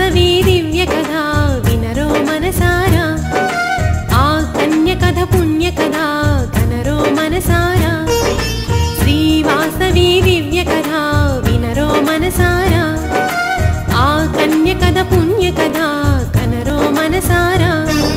శ్రీవాసవి దివ్య కథ వినరో మనసారా ఆ కన్య కథ పుణ్య కథ కనరో మనసారా శ్రీవాసవి దివ్య కథ వినరో మనసారా ఆ కన్య కథ పుణ్య కథ కనరో మనసారా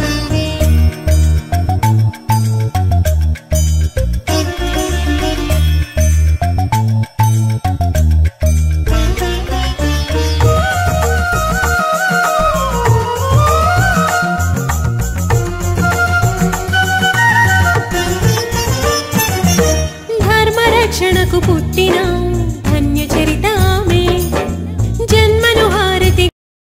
ధర్మరక్షణకు పుట్టిన ధన్య చరితామే జన్మను హారతి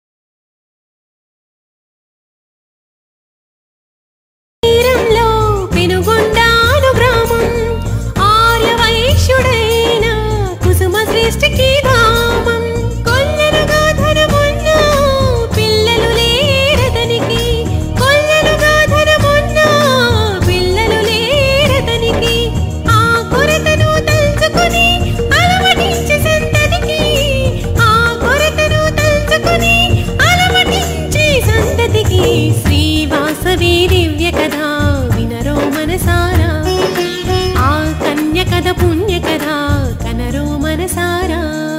తీరంలో పెనుగొండాను గ్రామం ఆర్యవైశ్యుడైన కుసుమ శ్రేష్ఠకి ధామం కొల్లలుగా ధనమున్న పిల్లలు లేరతనికి కొల్లలుగా ధనమున్న పిల్లలు లేరతనికి ఆ కొరతను తలుచుకుని అలమటించి సంతతికి ఆ కొరతను తలుచుకుని అలమటించి సంతతికి శ్రీవాసవి దివ్య కథ వినరో మనసారా ఆ కన్య కథ పుణ్య కథ కనరో మనసారా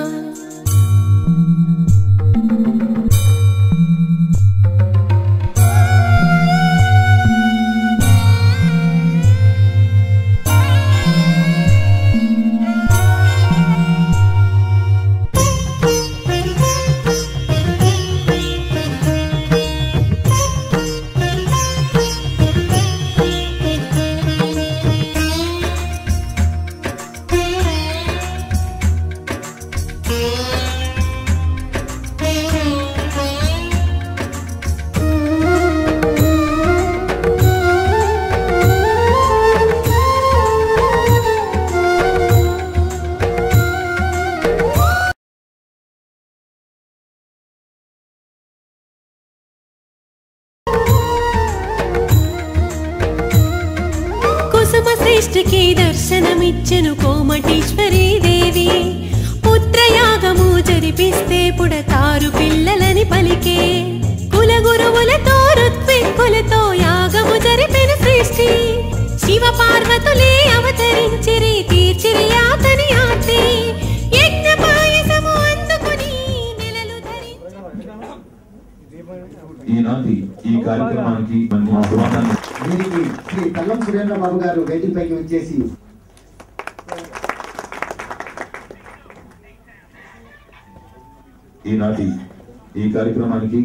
కుసుమ శ్రేష్ఠకి దర్శనమిచ్చెను కోమటీశ్వరీ దేవి పుత్రయాగము జరిపిస్తే పుడతారు పిల్లలని పలికే కుల గురువులతో ఋత్విక్కులతో యాగము జరిపిన సృష్టి శివ పార్వతులే అవతరించిరి తీర్చిరి అతని ఆర్తి యజ్ఞ పాయసము అందుకుని నెలలు ధరించి ఈనాటి ఈ కార్యక్రమానికి మన శుభాకాంక్షలు దీనికి శ్రీ కల్లం సురేంద్ర బాబు గారు వేదికపైకి వచ్చేసి ఈనాటి ఈ కార్యక్రమానికి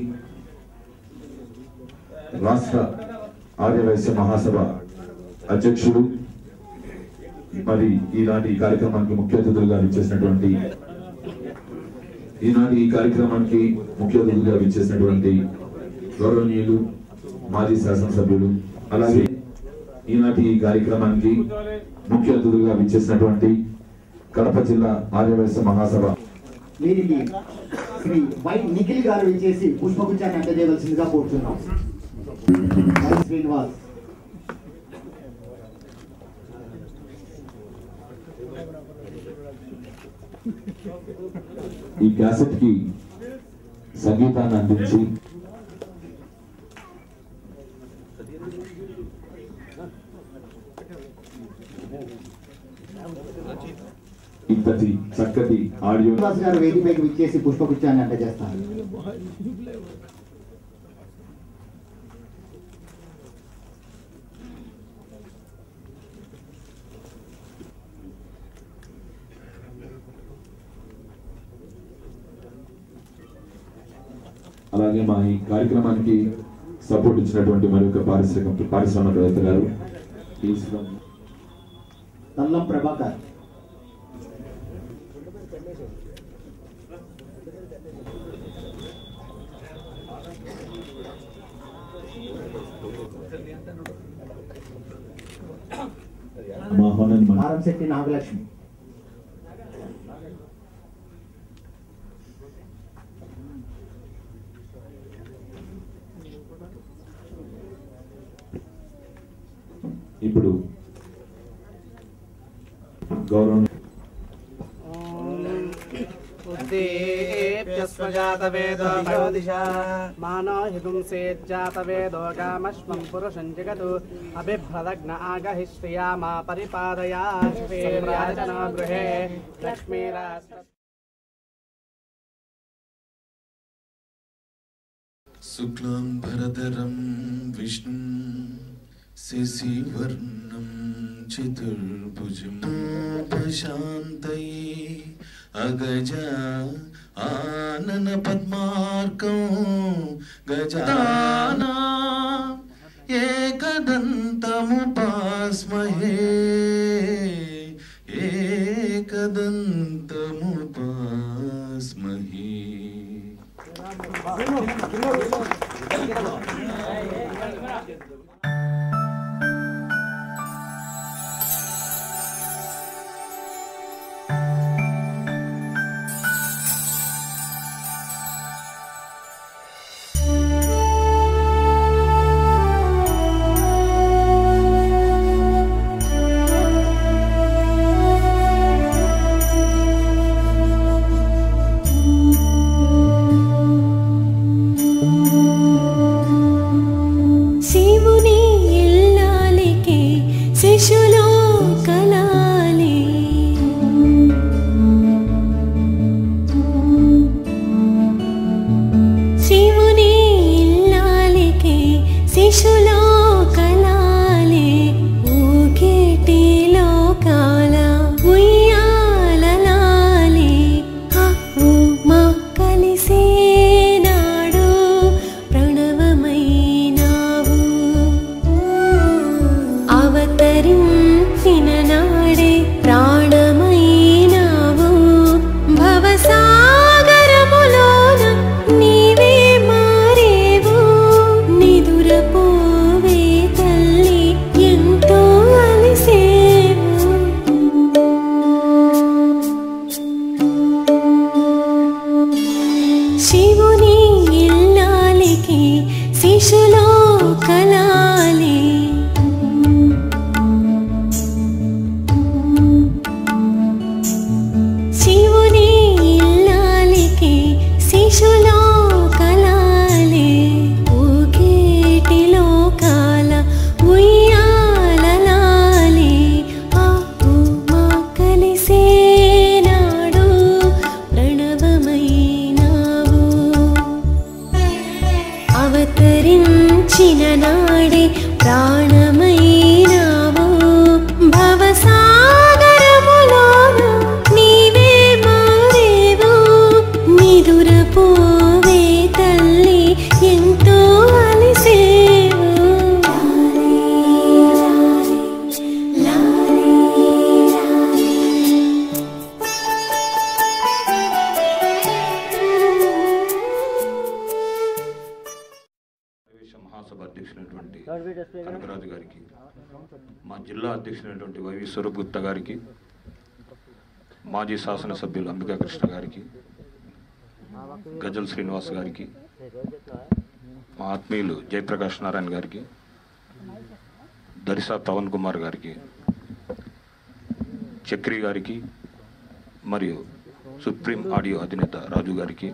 రాష్ట్ర ఆర్యవైశ్య మహాసభ అధ్యక్షుడు మరి ఈనాటి ఈ కార్యక్రమానికి ముఖ్య అతిథులుగా విచ్చేసినటువంటి ఈనాటి ఈ కార్యక్రమానికి ముఖ్య అతిథులుగా విచ్చేసినటువంటి గౌరవనీయులు మాజీ శాసనసభ్యులు అలాగే ఈనాటి ఈ కార్యక్రమానికి ముఖ్య అతిథులుగా విచ్చేసినటువంటి కడప జిల్లా ఆర్యవైశ్య మహాసభ వీరికి శ్రీ వై నిఖిల్ గారు వచ్చేసి పుష్పగుచ్చాన్ని అందజేయవలసిందిగా కోరుతున్నాం వై శ్రీనివాస్ ఈ క్యాసెట్ కి సంగీతాన్ని అందించి ఇంతటి చక్కటి ఆడియో శ్రీనివాస్ గారు వేదికపైకి విచ్చేసి పుష్పగుచ్చాన్ని అందజేస్తారు అలాగే మా ఈ కార్యక్రమానికి సపోర్ట్ ఇచ్చినటువంటి మరి ఒక పారిశ్రామిక పారిశ్రామికవేత్త గారు ఈశ్వరం తల్లం ప్రభాకర్ మా హోనని మన కారంశెట్టి నాగలక్ష్మి ఇప్పుడు గౌరవం ఉద్దేప్య जातवेदो दिशा मानो हिपुंसेज्जातवेदो कामश्वं पुरुषं जगतु अभिभ्रदग्न आगहि श्रिया मा परिपादया श्रीर्याचनो गृहे लक्ष्मीराष्ट्र శుక్లాం భరధరం విష్ణుం శశివర్ణం చతుర్భుజం ప్రశాంతయే అగజ ఆనన పద్మార్కం గజానా ఏకదంతముపాస్మహే ఏకదంతముపాస్మహే శివుని ఇల్లాలికి శిశులో కలాలి శివుని ఇల్లాలికి శిశులో కలాలి ఊకేటి లోకాల ఉయ్యాలలాలి ఆ ఊ మా కలిసే నాడు ప్రణవమైనావు అవతరించిన నాడే ప్రాణమైనావు భవసాగరములోన నీవే మారేవు నిదురపోవే తల్లి ఎంతో అలిసేవు శివుని ఇల్లాలికి శిశులో కలాలి శివుని ఇల్లాలికి శిశులో కలాలి ఊకేటి లోకాల ఉయ్యాలలాలి ఆ మా కలిసే నాడు ప్రణవమైనావు అవతరించిన నాడే ప్రాణమైనావు భవసాగరములోన నీవే మారేవు నిదురపోవే తల్లి ఎంతో అలిసేవు లాలీ, లాలీ, ప్రవేశ మహాసభ అధ్యక్షులైనటువంటి కనకరాజు గారికి మా జిల్లా అధ్యక్షులైనటువంటి వైవి స్వరూప్ గుప్తా గారికి మాజీ శాసనసభ్యులు అంబికా కృష్ణ గారికి గజల్ శ్రీనివాస్ గారికి మా ఆత్మీయులు జయప్రకాష్ నారాయణ గారికి దరిసా పవన్ కుమార్ గారికి చక్రి గారికి మరియు సుప్రీం ఆడియో అధినేత రాజు గారికి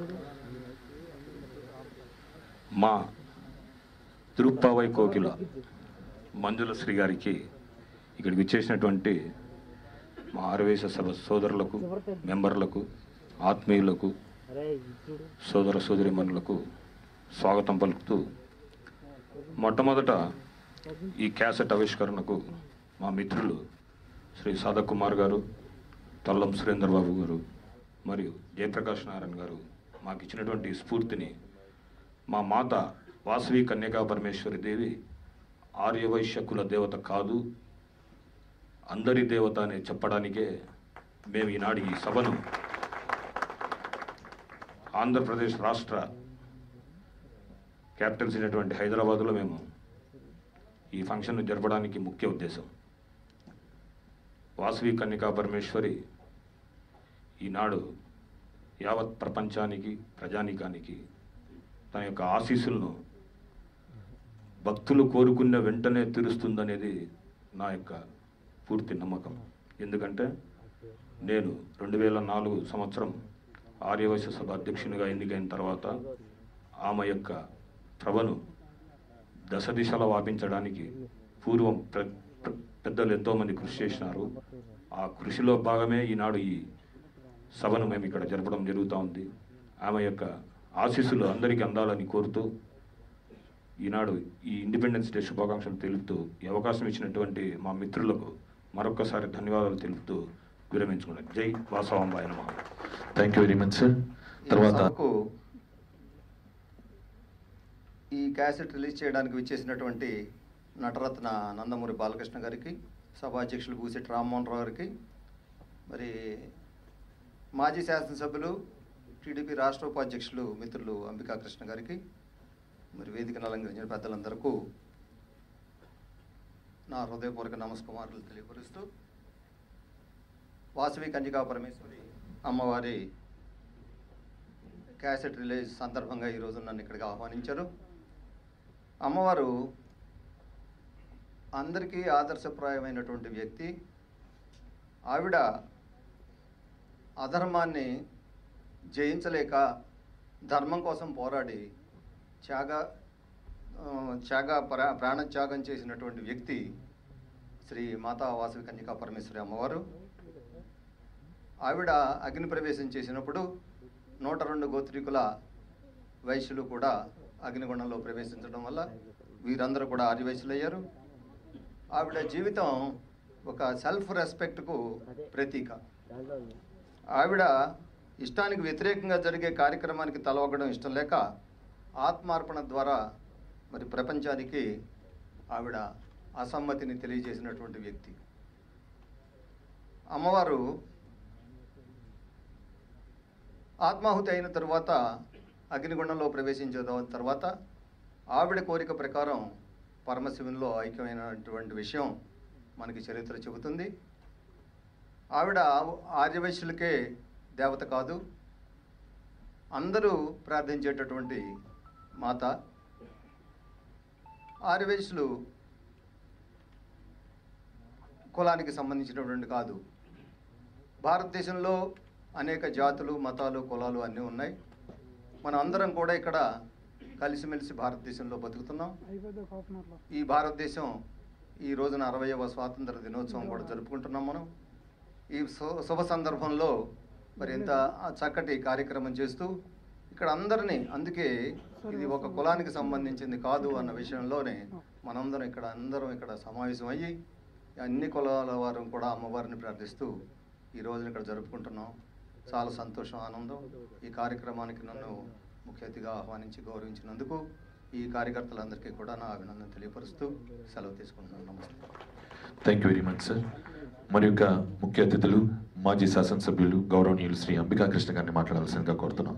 మా తిరుప్పావై కోకిల మంజుల శ్రీ గారికి ఇక్కడికి వచ్చేసినటువంటి మా ఆరవేశ సభ సోదరులకు మెంబర్లకు ఆత్మీయులకు సోదర సోదరిమణులకు స్వాగతం పలుకుతూ మొట్టమొదట ఈ క్యాసెట్ ఆవిష్కరణకు మా మిత్రులు శ్రీ సాధక్ కుమార్ గారు తల్లం సురేందర్ బాబు గారు మరియు జయప్రకాష్ నారాయణ గారు మాకు ఇచ్చినటువంటి స్ఫూర్తిని మా మాత వాసవి కన్యకా పరమేశ్వరి దేవి ఆర్యవైశ్య కుల దేవత కాదు అందరి దేవత అని చెప్పడానికే మేము ఈనాడు ఈ సభను ఆంధ్రప్రదేశ్ రాష్ట్ర క్యాపిటల్ అయినటువంటి హైదరాబాదులో మేము ఈ ఫంక్షన్ను జరపడానికి ముఖ్య ఉద్దేశం వాసవి కన్యకా పరమేశ్వరి ఈనాడు యావత్ ప్రపంచానికి ప్రజానీకానికి తన యొక్క ఆశీస్సులను భక్తులు కోరుకున్న వెంటనే తీరుస్తుందనేది నా యొక్క పూర్తి నమ్మకం ఎందుకంటే నేను రెండు వేల నాలుగు సంవత్సరం ఆర్యవైశ్య సభ అధ్యక్షునిగా ఎన్నికైన తర్వాత ఆమె యొక్క ప్రభను దశ దిశలో వ్యాపించడానికి పూర్వం ప్ర- ప్ర- పెద్దలు ఎంతోమంది కృషి చేసినారు ఆ కృషిలో భాగమే ఈనాడు ఈ సభను మేము ఇక్కడ జరపడం జరుగుతూ ఉంది ఆమె యొక్క ఆశీస్సులు అందరికీ అందాలని కోరుతూ ఈనాడు ఈ ఇండిపెండెన్స్ డే శుభాకాంక్షలు తెలుపుతూ ఈ అవకాశం ఇచ్చినటువంటి మా మిత్రులకు మరొకసారి ధన్యవాదాలు తెలుపుతూ విరమించుకున్నాను జై వాసవాంబాయ నమః thank you very much sir ఈ తర్వాత సభకు ఈ క్యాసెట్ రిలీజ్ చేయడానికి విచ్చేసినటువంటి నటరత్న నందమూరి బాలకృష్ణ గారికి సభాధ్యక్షులు బూసెట్టి రామ్మోహన్ రావు గారికి మరి మాజీ శాసనసభ్యులు టీడీపీ రాష్ట్ర ఉపాధ్యక్షులు మిత్రులు అంబికా కృష్ణ గారికి మరి వేదికను అలంకరించిన పెద్దలందరకు నా హృదయపూర్వక నమస్కారాలు తెలియపరుస్తూ వాసవి కన్యకా పరమేశ్వరి అమ్మవారి క్యాసెట్ రిలీజ్ సందర్భంగా ఈరోజు నన్ను ఇక్కడికి ఆహ్వానించారు అమ్మవారు అందరికీ ఆదర్శప్రాయమైనటువంటి వ్యక్తి ఆవిడ అధర్మాన్ని జయించలేక ధర్మం కోసం పోరాడి త్యాగ ఆ, త్యాగ ప్రా ప్రాణత్యాగం చేసినటువంటి వ్యక్తి శ్రీ మాతా వాసవి కన్యకా పరమేశ్వరి అమ్మవారు ఆవిడ అగ్ని ప్రవేశం చేసినప్పుడు నూట రెండు గోత్రికుల వైశ్యులు కూడా అగ్నిగుండంలో ప్రవేశించడం వల్ల వీరందరూ కూడా ఆర్యవైశ్యులయ్యారు ఆవిడ జీవితం ఒక సెల్ఫ్ రెస్పెక్ట్కు ప్రతీక ఆవిడ ఇష్టానికి వ్యతిరేకంగా జరిగే కార్యక్రమానికి తలవగడం ఇష్టం లేక ఆత్మార్పణ ద్వారా మరి ప్రపంచానికి ఆవిడ అసమ్మతిని తెలియజేసినటువంటి వ్యక్తి అమ్మవారు ఆత్మాహుతి అయిన తరువాత అగ్నిగుండంలో ప్రవేశించిన తర్వాత ఆవిడ కోరిక ప్రకారం పరమశివునిలో ఐక్యమైనటువంటి విషయం మనకి చరిత్ర చెబుతుంది ఆవిడ ఆర్యవైశ్యులకే దేవత కాదు అందరూ ప్రార్థించేటటువంటి మాత ఆర్యవైశ్యులు కులానికి సంబంధించినటువంటి కాదు భారతదేశంలో అనేక జాతులు మతాలు కులాలు అన్నీ ఉన్నాయి మనం అందరం కూడా ఇక్కడ కలిసిమెలిసి భారతదేశంలో బతుకుతున్నాం ఈ భారతదేశం ఈ రోజున అరవయవ స్వాతంత్ర దినోత్సవం కూడా జరుపుకుంటున్నాం మనం ఈ శు- శుభ సందర్భంలో మరి ఇంత చక్కటి కార్యక్రమం చేస్తూ ఇక్కడ అందరినీ అందుకే ఇది ఒక కులానికి సంబంధించింది కాదు అన్న విషయంలోనే మనందరం ఇక్కడ అందరం ఇక్కడ సమావేశం అయ్యి అన్ని కులాల వారు కూడా అమ్మవారిని ప్రార్థిస్తూ ఈ రోజున ఇక్కడ జరుపుకుంటున్నాం చాలా సంతోషం ఆనందం ఈ కార్యక్రమానికి నన్ను ముఖ్య అతిథిగా ఆహ్వానించి గౌరవించినందుకు ఈ కార్యకర్తలందరికీ కూడా నా అభినందన తెలియపరుస్తూ సెలవు తీసుకుంటున్నాను నమస్తే thank you very much sir మరి యొక్క ముఖ్య అతిథులు మాజీ శాసనసభ్యులు గౌరవనీయులు శ్రీ అంబికా కృష్ణ గారిని మాట్లాడాల్సిందిగా కోరుతున్నాం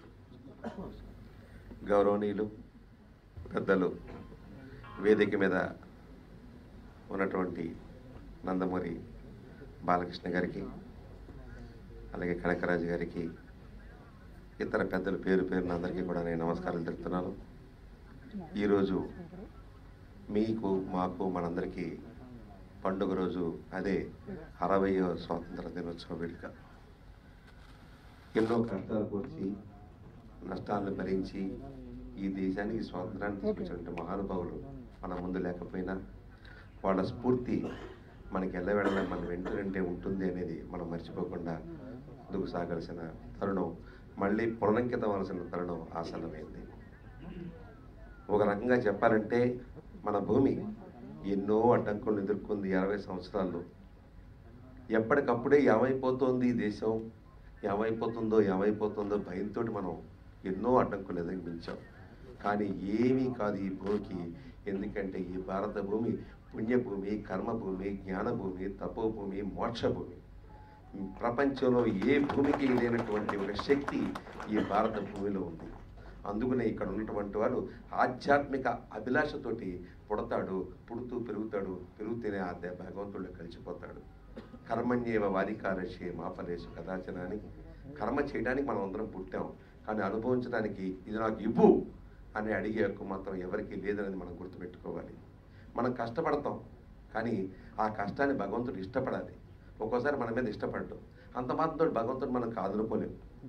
గౌరవనీయులు పెద్దలు వేదిక మీద ఉన్నటువంటి నందమూరి బాలకృష్ణ గారికి అలాగే కనకరాజు గారికి ఇతర పెద్దల పేరు పేరున అందరికీ కూడా నేను నమస్కారాలు తెలుపుతున్నాను ఈరోజు మీకు మాకు మనందరికీ పండుగ రోజు అదే అరవయో స్వాతంత్ర దినోత్సవ వేడుక ఎన్నో కష్టాలు కోర్చి నష్టాలను భరించి ఈ దేశానికి స్వాతంత్రాన్ని తీసుకొచ్చినటువంటి మహానుభావులు మన ముందు లేకపోయినా వాళ్ళ స్ఫూర్తి మనకి ఎల్లవేళ మన వెంటనంటే ఉంటుంది అనేది మనం మర్చిపోకుండా ముందుకు సాగాల్సిన తరుణం మళ్ళీ పునరంకితం అవ్వాల్సిన తరుణం ఆసన్నమైంది ఒక రకంగా చెప్పాలంటే మన భూమి ఎన్నో అడ్డంకులను ఎదుర్కొంది అరవై సంవత్సరాల్లో ఎప్పటికప్పుడే ఏమైపోతోంది ఈ దేశం ఏమైపోతుందో ఏమైపోతుందో భయంతో మనం ఎన్నో అడ్డంకులు ఎదిరించాం కానీ ఏమీ కాదు ఈ భూమికి ఎందుకంటే ఈ భారత భూమి పుణ్యభూమి కర్మభూమి జ్ఞానభూమి తపోభూమి మోక్షభూమి ప్రపంచంలో ఏ భూమికి లేనటువంటి ఒక శక్తి ఈ భారత భూమిలో ఉంది అందుకనే ఇక్కడ ఉన్నటువంటి వాడు ఆధ్యాత్మిక అభిలాషతోటి పుడతాడు పుడుతూ పెరుగుతాడు పెరుగుతూనే ఆ దే- భగవంతుడిలో కలిసిపోతాడు కర్మణ్యేవ వారికారశే మాపలేసు కదాచనాన్ని కర్మ చేయడానికి మనం అందరం పుట్టాం కానీ అనుభవించడానికి ఇది నాకు ఇవ్వు అని అడిగే హక్కు మాత్రం ఎవరికీ లేదనేది మనం గుర్తుపెట్టుకోవాలి మనం కష్టపడతాం కానీ ఆ కష్టాన్ని భగవంతుడు ఇష్టపడాలి ఒక్కోసారి మన మీద ఇష్టపడ్డు అంత మాత్రం భగవంతుడు మనం కాదనుకోలేము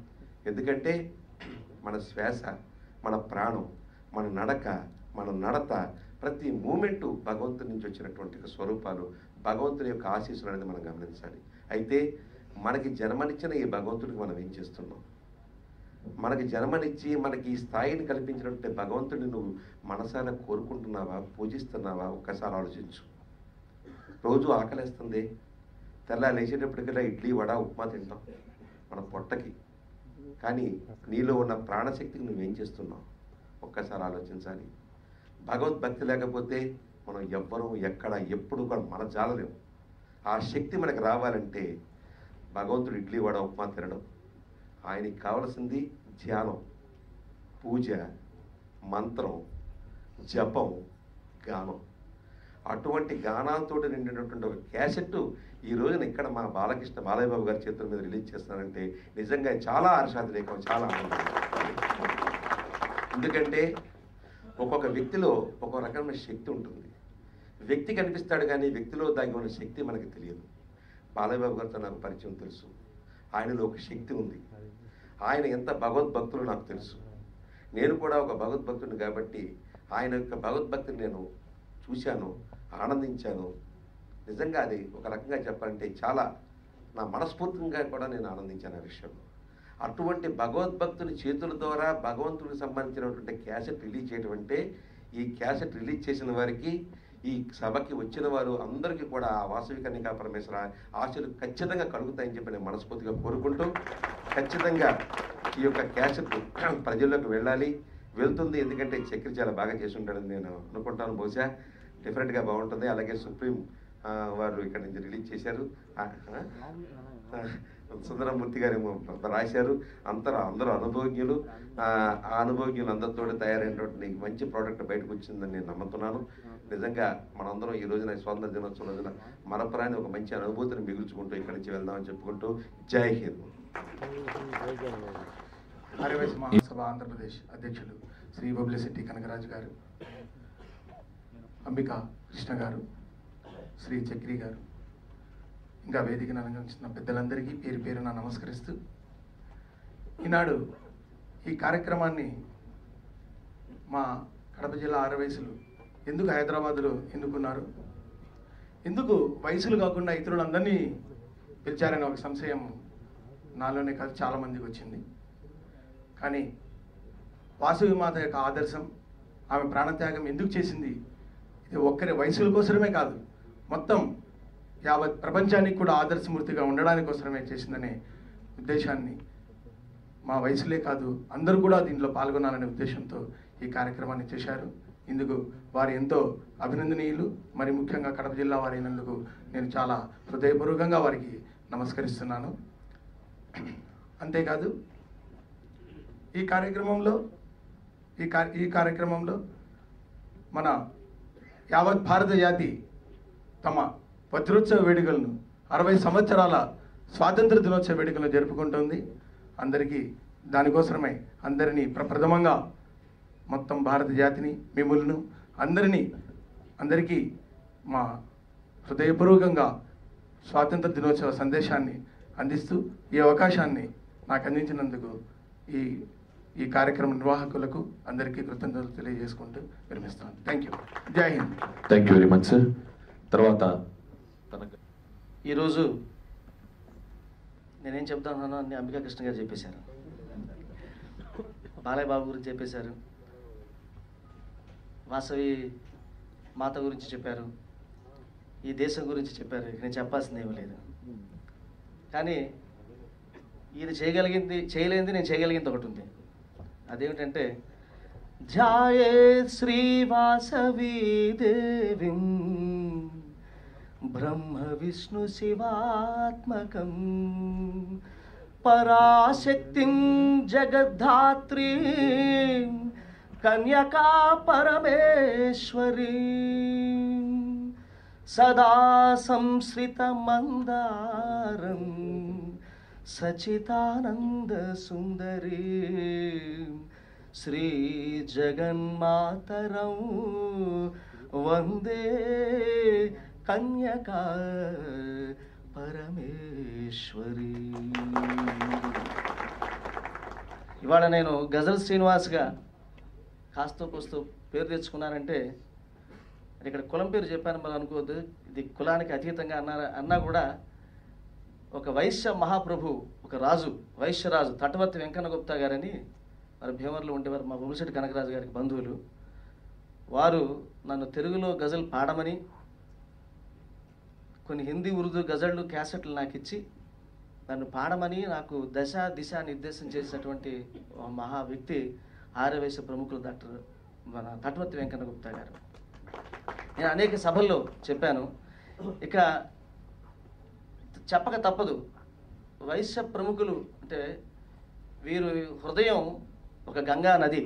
ఎందుకంటే మన శ్వాస మన ప్రాణం మన నడక మన నడత ప్రతి మూమెంటు భగవంతుని నుంచి వచ్చినటువంటి స్వరూపాలు భగవంతుని యొక్క ఆశీస్సులు అనేది మనం గమనించాలి అయితే మనకి జన్మనిచ్చిన ఈ భగవంతుడికి మనం ఏం చేస్తున్నాం మనకి జన్మనిచ్చి మనకి ఈ స్థాయిని కల్పించినట్టే భగవంతుడిని నువ్వు మనసారా కోరుకుంటున్నావా పూజిస్తున్నావా ఒక్కసారి ఆలోచించు రోజు ఆకలేస్తుంది తెల్ల లేచేటప్పటికల్లా ఇడ్లీ వడ ఉప్మా తింటాం మన పొట్టకి కానీ నీలో ఉన్న ప్రాణశక్తికి నువ్వేం చేస్తున్నావు ఒక్కసారి ఆలోచించాలి భగవద్భక్తి లేకపోతే మనం ఎవ్వరూ ఎక్కడ ఎప్పుడు కూడా మన జాలలేము ఆ శక్తి మనకు రావాలంటే భగవంతుడు ఇడ్లీ వడ ఉప్మా తినడం ఆయనకి కావలసింది ధ్యానం పూజ మంత్రం జపం గానం అటువంటి గానాలతో నిండినటువంటి ఒక క్యాసెట్ ఈ రోజున ఇక్కడ మా బాలకృష్ణ బాలయ్య బాబు గారి చేతుల మీద రిలీజ్ చేస్తున్నారంటే నిజంగా చాలా హర్షాతిరేకం చాలా ఆనందం ఎందుకంటే ఒక్కొక్క వ్యక్తిలో ఒక్కొక్క రకమైన శక్తి ఉంటుంది వ్యక్తి కనిపిస్తాడు కానీ వ్యక్తిలో దాగి ఉన్న శక్తి మనకి తెలియదు బాలయ్య బాబు గారితో నాకు పరిచయం తెలుసు ఆయనలో ఒక శక్తి ఉంది ఆయన ఎంత భగవద్భక్తులు నాకు తెలుసు నేను కూడా ఒక భగవద్భక్తుడిని కాబట్టి ఆయన యొక్క భగవద్భక్తిని నేను చూశాను ఆనందించాను నిజంగా అది ఒక రకంగా చెప్పాలంటే చాలా నా మనస్ఫూర్తిగా కూడా నేను ఆనందించాను ఆ విషయంలో అటువంటి భగవద్భక్తుని చేతుల ద్వారా భగవంతుడికి సంబంధించినటువంటి క్యాసెట్ రిలీజ్ చేయడం అంటే ఈ క్యాసెట్ రిలీజ్ చేసిన వారికి ఈ సభకి వచ్చిన వారు అందరికీ కూడా ఆ వాసవి కన్యకా పరమేశ్వర ఆశలు ఖచ్చితంగా కలుగుతాయని చెప్పి నేను మనస్ఫూర్తిగా కోరుకుంటూ ఖచ్చితంగా ఈ యొక్క క్యాసెట్ ప్రజల్లోకి వెళ్ళాలి వెళ్తుంది ఎందుకంటే చక్రి చాలా బాగా చేసి ఉంటాడని నేను అనుకుంటాను బహుశా డిఫరెంట్గా బాగుంటుంది అలాగే సుప్రీం ఆ, వారు ఇక్కడ నుంచి రిలీజ్ చేశారు ఆ, ఆ, సుందరమూర్తి గారు ఏమో రాశారు అందరూ అందరూ అనుభవజ్ఞులు ఆ ఆ అనుభవజ్ఞులు అందరితో తయారైనటువంటి నీకు మంచి ప్రోడక్ట్ బయటకు వచ్చిందని నేను నమ్ముతున్నాను నిజంగా మనందరం ఈ రోజున స్వాతంత్ర దినోత్సవం రోజున మరపురాని ఒక మంచి అనుభూతిని మిగుల్చుకుంటూ ఇక్కడి నుంచి వెళ్దామని చెప్పుకుంటూ జై హింద్ ఆర్యవైశ్య మహాసభ ఆంధ్రప్రదేశ్ అధ్యక్షులు శ్రీ బబ్లిశెట్టి కనకరాజు గారు అంబికా కృష్ణ గారు శ్రీ చక్రి గారు ఇంకా వేదికను అలంకరించిన పెద్దలందరికీ పేరు పేరున నమస్కరిస్తూ ఈనాడు ఈ కార్యక్రమాన్ని మా కడప జిల్లా ఆరవయసులు ఎందుకు హైదరాబాద్లో ఎన్నుకున్నారు ఎందుకు వయసులు కాకుండా ఇతరులందరినీ పిలిచారనే ఒక సంశయం నాలోనే కాదు చాలామందికి వచ్చింది కానీ వాసవి మాత యొక్క ఆదర్శం ఆమె ప్రాణత్యాగం ఎందుకు చేసింది ఇది ఒక్కరి వయసుల కోసమే కాదు మొత్తం యావత్ ప్రపంచానికి కూడా ఆదర్శమూర్తిగా ఉండడానికి కోసమే చేసిందనే ఉద్దేశాన్ని మా వయసులే కాదు అందరూ కూడా దీంట్లో పాల్గొనాలనే ఉద్దేశంతో ఈ కార్యక్రమాన్ని చేశారు ఇందుకు వారు ఎంతో అభినందనీయులు మరి ముఖ్యంగా కడప జిల్లా వారైనందుకు నేను చాలా హృదయపూర్వకంగా వారికి నమస్కరిస్తున్నాను అంతేకాదు ఈ కార్యక్రమంలో ఈ కా ఈ కార్యక్రమంలో మన యావత్ భారత జాతి తమ వజ్రోత్సవ వేడుకలను అరవై సంవత్సరాల స్వాతంత్ర దినోత్సవ వేడుకలను జరుపుకుంటుంది అందరికీ దానికోసమై అందరినీ ప్రప్రథమంగా మొత్తం భారత జాతిని మిమ్మల్ని అందరినీ అందరికీ మా హృదయపూర్వకంగా స్వాతంత్ర దినోత్సవ సందేశాన్ని అందిస్తూ ఈ అవకాశాన్ని నాకు అందించినందుకు ఈ ఈ కార్యక్రమ నిర్వాహకులకు అందరికీ కృతజ్ఞతలు తెలియజేసుకుంటూ విరమిస్తాను థ్యాంక్ యూ జై Hind thank you very much sir తర్వాత తన ఈరోజు నేనేం చెప్తాను అన్ని అంబికా కృష్ణ గారు చెప్పేశారు బాలయ్య బాబు గురించి చెప్పేశారు వాసవి మాత గురించి చెప్పారు ఈ దేశం గురించి చెప్పారు ఇక నేను చెప్పాల్సింది ఏమీ లేదు కానీ ఇది చేయగలిగింది చేయలేనిది నేను చేయగలిగింది ఒకటి ఉంది అదేమిటంటే ధ్యాయే శ్రీవాసవీ దేవిం బ్రహ్మ విష్ణు శివాత్మకం పరాశక్తిం జగద్ధాత్రీ కన్యకా పరమేశ్వరీ సదా సంశ్రిత మందారం సచితానంద సుందరీ శ్రీ జగన్మాతరం వందే కన్యకా పరమేశ్వరీ ఇవాళ నేను గజల్ శ్రీనివాస్గా కాస్తో కూస్తో పేరు తెచ్చుకున్నానంటే మరి ఇక్కడ కులం పేరు చెప్పాను మరి అనుకోవద్దు ఇది కులానికి అతీతంగా అన్నారు అన్నా కూడా ఒక వైశ్య మహాప్రభు ఒక రాజు వైశ్యరాజు తటవర్తి వెంకన్న గుప్తా గారని వారు భీమర్లో ఉండేవారు మా బొమ్మశెట్టి కనకరాజు గారికి బంధువులు వారు నన్ను తెలుగులో గజల్ పాడమని కొన్ని హిందీ ఉర్దూ గజళ్ళు క్యాసెట్లు నాకు ఇచ్చి నన్ను పాడమని నాకు దశ దిశ నిర్దేశం చేసినటువంటి ఒక మహా వ్యక్తి ఆర్యవైశ్య ప్రముఖులు డాక్టర్ మన తటవర్తి వెంకన్న గుప్తా గారు నేను అనేక సభల్లో చెప్పాను ఇక చెప్పక తప్పదు వైశ్య ప్రముఖులు అంటే వీరు హృదయం ఒక గంగా నది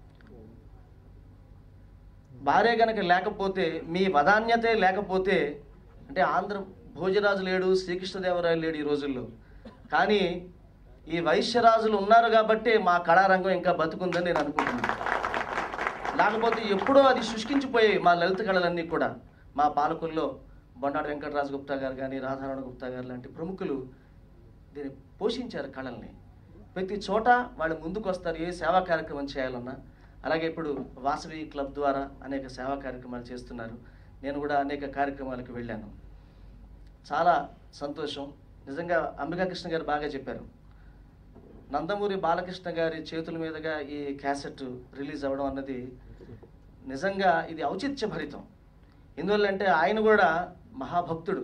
భార్య గనక లేకపోతే మీ వదాన్యతే లేకపోతే అంటే ఆంధ్ర భోజరాజు లేడు శ్రీకృష్ణదేవరాయలు లేడు ఈ రోజుల్లో కానీ ఈ వైశ్యరాజులు ఉన్నారు కాబట్టి మా కళారంగం ఇంకా బతుకుందని నేను అనుకుంటున్నాను లేకపోతే ఎప్పుడో అది శుష్కించిపోయాయి మా లలిత కళలన్నీ కూడా మా పాలకుల్లో బొండాడు వెంకటరాజు గుప్తా గారు కానీ రాధారణ గుప్తా గారు లాంటి ప్రముఖులు దీన్ని పోషించారు కళల్ని ప్రతి చోట వాళ్ళు ముందుకు వస్తారు ఏ సేవా కార్యక్రమం చేయాలన్నా అలాగే ఇప్పుడు వాసవి క్లబ్ ద్వారా అనేక సేవా కార్యక్రమాలు చేస్తున్నారు నేను కూడా అనేక కార్యక్రమాలకు వెళ్ళాను చాలా సంతోషం నిజంగా అంబికా కృష్ణ గారు బాగా చెప్పారు నందమూరి బాలకృష్ణ గారి చేతుల మీదుగా ఈ క్యాసెట్ రిలీజ్ అవ్వడం అన్నది నిజంగా ఇది ఔచిత్య భరితం ఎందువల్లంటే ఆయన కూడా మహాభక్తుడు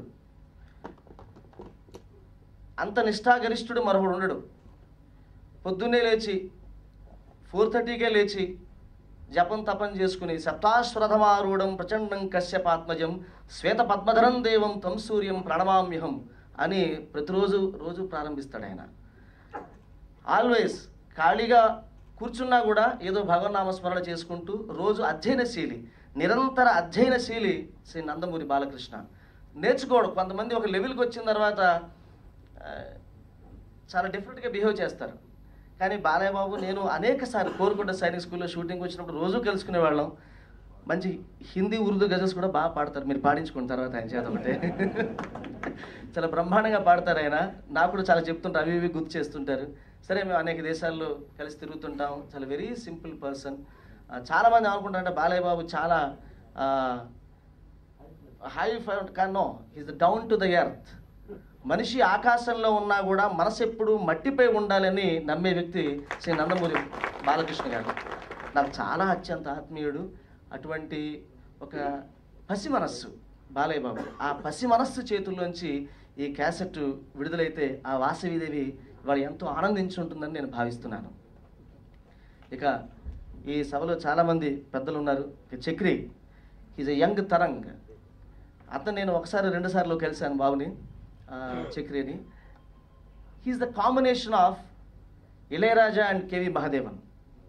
అంత నిష్ఠాగరిష్ఠుడు మరొకడు ఉండడు పొద్దున్నే లేచి ఫోర్ థర్టీకే లేచి జపం తపం చేసుకుని సప్తాశ్వరథమారూఢం ప్రచండం కశ్యపాత్మజం శ్వేత పద్మధరం దేవం తం సూర్యం ప్రణమామ్యహం అని ప్రతిరోజు రోజు ప్రారంభిస్తాడు ఆయన ఆల్వేస్ ఖాళీగా కూర్చున్నా కూడా ఏదో భగవన్నామస్మరణ చేసుకుంటూ రోజు అధ్యయనశీలి నిరంతర అధ్యయనశీలి శ్రీ నందమూరి బాలకృష్ణ నేర్చుకోవడం కొంతమంది ఒక లెవెల్కి వచ్చిన తర్వాత ఆ, చాలా డిఫరెంట్గా బిహేవ్ చేస్తారు కానీ బాలయ్య బాబు నేను అనేక సార్లు కోరుకుంట సైనిక్ స్కూల్లో షూటింగ్ వచ్చినప్పుడు రోజు కలుసుకునే వాళ్ళం మంచి హిందీ ఉర్దూ గజల్స్ కూడా బాగా పాడతారు మీరు పాడించుకున్న తర్వాత ఆయన చేత ఒకటే చాలా బ్రహ్మాండంగా పాడతారు ఆయన నాకు కూడా చాలా చెప్తుంటారు అవి ఇవి గుర్తు చేస్తుంటారు సరే మేము అనేక దేశాల్లో కలిసి తిరుగుతుంటాం చాలా వెరీ సింపుల్ పర్సన్ చాలామంది అనుకుంటారంటే బాలయ్య బాబు చాలా హై కన్నో is down to the earth మనిషి ఆకాశంలో ఉన్నా కూడా మనసు ఎప్పుడు మట్టిపై ఉండాలని నమ్మే వ్యక్తి శ్రీ నందమూరి బాలకృష్ణ గారు నాకు చాలా అత్యంత ఆత్మీయుడు అటువంటి ఒక పసి మనస్సు బాలయ్య బాబు ఆ పసి మనస్సు చేతుల్లోంచి ఈ క్యాసెట్ విడుదలైతే ఆ వాసవిదేవి ఇవాళ ఎంతో ఆనందించి ఉంటుందని నేను భావిస్తున్నాను ఇక ఈ సభలో చాలామంది పెద్దలు ఉన్నారు ఇక చక్రి ఈజ్ ఎ యంగ్ తరంగ్ అతను నేను ఒకసారి రెండు సార్లు కలిశాను బాబుని ఆ, చక్రిని he's the combination of Ilaiyaraaja and K V Mahadevan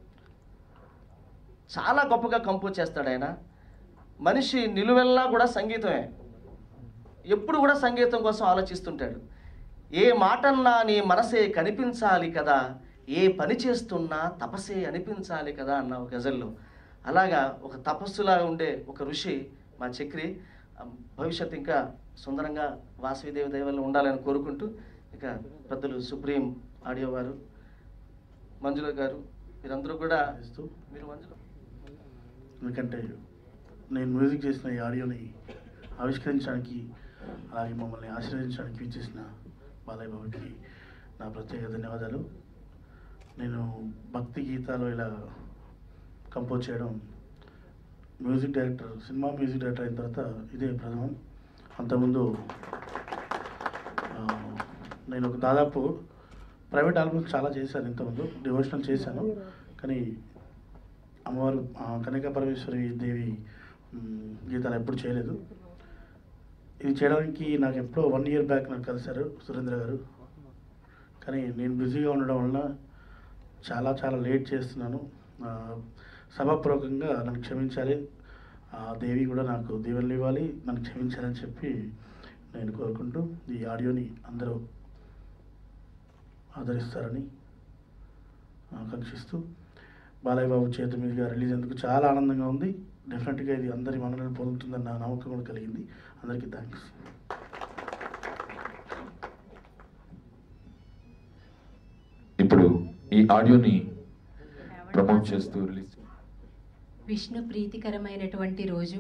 చాలా గొప్పగా కంపోజ్ చేస్తాడు ఆయన మనిషి నిలువెల్లా కూడా సంగీతమే ఎప్పుడు కూడా సంగీతం కోసం ఆలోచిస్తుంటాడు ఏ మాటన్నా నీ మనసే కనిపించాలి కదా ఏ పని చేస్తున్నా తపస్సే అనిపించాలి కదా అన్న ఒక గజల్లో అలాగా ఒక తపస్సులాగా ఉండే ఒక ఋషి మా చక్రి ఆ, భవిష్యత్ ఇంకా సుందరంగా వాసవిదేవి దైవల్లో ఉండాలని కోరుకుంటూ ఇక పెద్దలు సుప్రీం ఆడియో వారు మంజుల గారు మీరందరూ కూడా మీరు మంజుల ఎందుకంటే నేను మ్యూజిక్ చేసిన ఈ ఆడియోని ఆవిష్కరించడానికి అలాగే మమ్మల్ని ఆశీర్వదించడానికి ఇచ్చేసిన బాలయ్య బాబుకి నా ప్రత్యేక ధన్యవాదాలు నేను భక్తి గీతాలు ఇలా కంపోజ్ చేయడం music director cinema music director అయిన తర్వాత ఇదే ప్రథమం అంతకుముందు ఆ, నేను ఒక దాదాపు ప్రైవేట్ ఆల్బమ్స్ చాలా చేశాను ఇంతకుముందు డివోషనల్ చేశాను కానీ అమ్మవారు ఆ, కనక పరమేశ్వరి దేవి మ్, గీతాలు ఎప్పుడు చేయలేదు ఇది చేయడానికి నాకు ఎప్పుడో వన్ ఇయర్ బ్యాక్ నాకు కలిశారు సురేంద్ర గారు కానీ నేను బిజీగా ఉండడం వలన చాలా చాలా లేట్ చేస్తున్నాను ఆ, సభాపూర్వకంగా నన్ను క్షమించాలి ఆ దేవి కూడా నాకు దీవెనలు ఇవ్వాలి నన్ను క్షమించాలని చెప్పి నేను కోరుకుంటూ ఈ ఆడియోని అందరూ ఆదరిస్తారని ఆకాంక్షిస్తూ బాలయ్య బాబు చేతి మీదుగా రిలీజ్ ఎందుకు చాలా ఆనందంగా ఉంది డెఫినెట్గా ఇది అందరి మనల్ని పొందుతుందని నా నమ్మకం కూడా కలిగింది అందరికీ థ్యాంక్స్ ఇప్పుడు ఈ ఆడియోని ప్రమోట్ చేస్తూ రిలీజ్ విష్ణు ప్రీతికరమైనటువంటి రోజు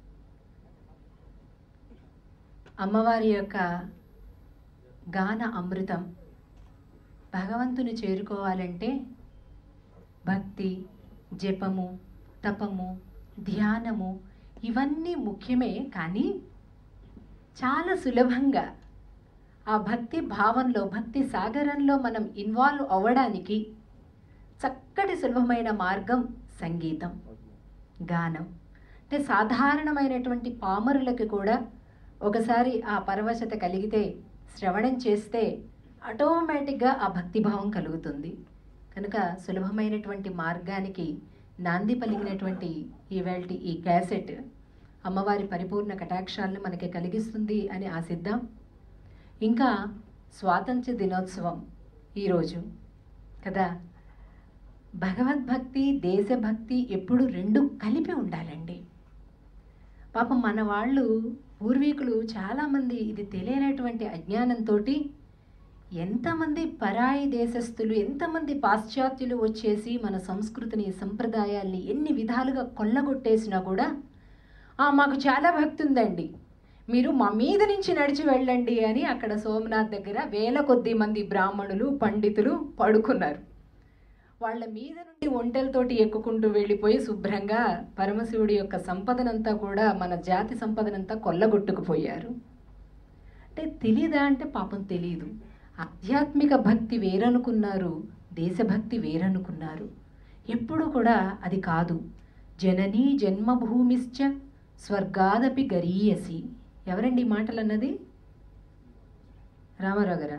అమ్మవారి యొక్క గాన అమృతం భగవంతుని చేరుకోవాలంటే భక్తి జపము తపము ధ్యానము ఇవన్నీ ముఖ్యమే కానీ చాలా సులభంగా ఆ భక్తి భావంలో భక్తి సాగరంలో మనం ఇన్వాల్వ్ అవ్వడానికి చక్కటి సులభమైన మార్గం సంగీతం గానం అంటే సాధారణమైనటువంటి పామరులకు కూడా ఒకసారి ఆ పరవశత కలిగితే శ్రవణం చేస్తే ఆటోమేటిక్గా ఆ భక్తిభావం కలుగుతుంది కనుక సులభమైనటువంటి మార్గానికి నాంది పలికినటువంటి ఈవేళ ఈ క్యాసెట్ అమ్మవారి పరిపూర్ణ కటాక్షాలను మనకి కలిగిస్తుంది అని ఆశిద్దాం ఇంకా స్వాతంత్ర దినోత్సవం ఈరోజు కదా భగవద్భక్తి దేశభక్తి ఎప్పుడు రెండు కలిపి ఉండాలండి పాపం మన వాళ్ళు పూర్వీకులు చాలామంది ఇది తెలియనటువంటి అజ్ఞానంతో ఎంతమంది పరాయి దేశస్థులు ఎంతమంది పాశ్చాత్యులు వచ్చేసి మన సంస్కృతిని సంప్రదాయాల్ని ఎన్ని విధాలుగా కొల్లగొట్టేసినా కూడా "ఆ, మాకు చాలా భక్తి ఉందండి మీరు మా మీద నుంచి నడిచి వెళ్ళండి అని అక్కడ సోమనాథ్ దగ్గర వేల కొద్ది మంది బ్రాహ్మణులు పండితులు పడుకున్నారు వాళ్ళ మీద నుండి ఒంటెలతోటి ఎక్కుకుంటూ వెళ్ళిపోయి శుభ్రంగా పరమశివుడి యొక్క సంపదనంతా కూడా మన జాతి సంపదనంతా కొల్లగొట్టుకుపోయారు అంటే తెలీదా అంటే పాపం తెలియదు ఆధ్యాత్మిక భక్తి వేరనుకున్నారు దేశభక్తి వేరనుకున్నారు ఎప్పుడు కూడా అది కాదు జననీ జన్మభూమిశ్చ స్వర్గాదపి గరీయసి ఎవరండి ఈ మాటలు అన్నది రామారావు గారా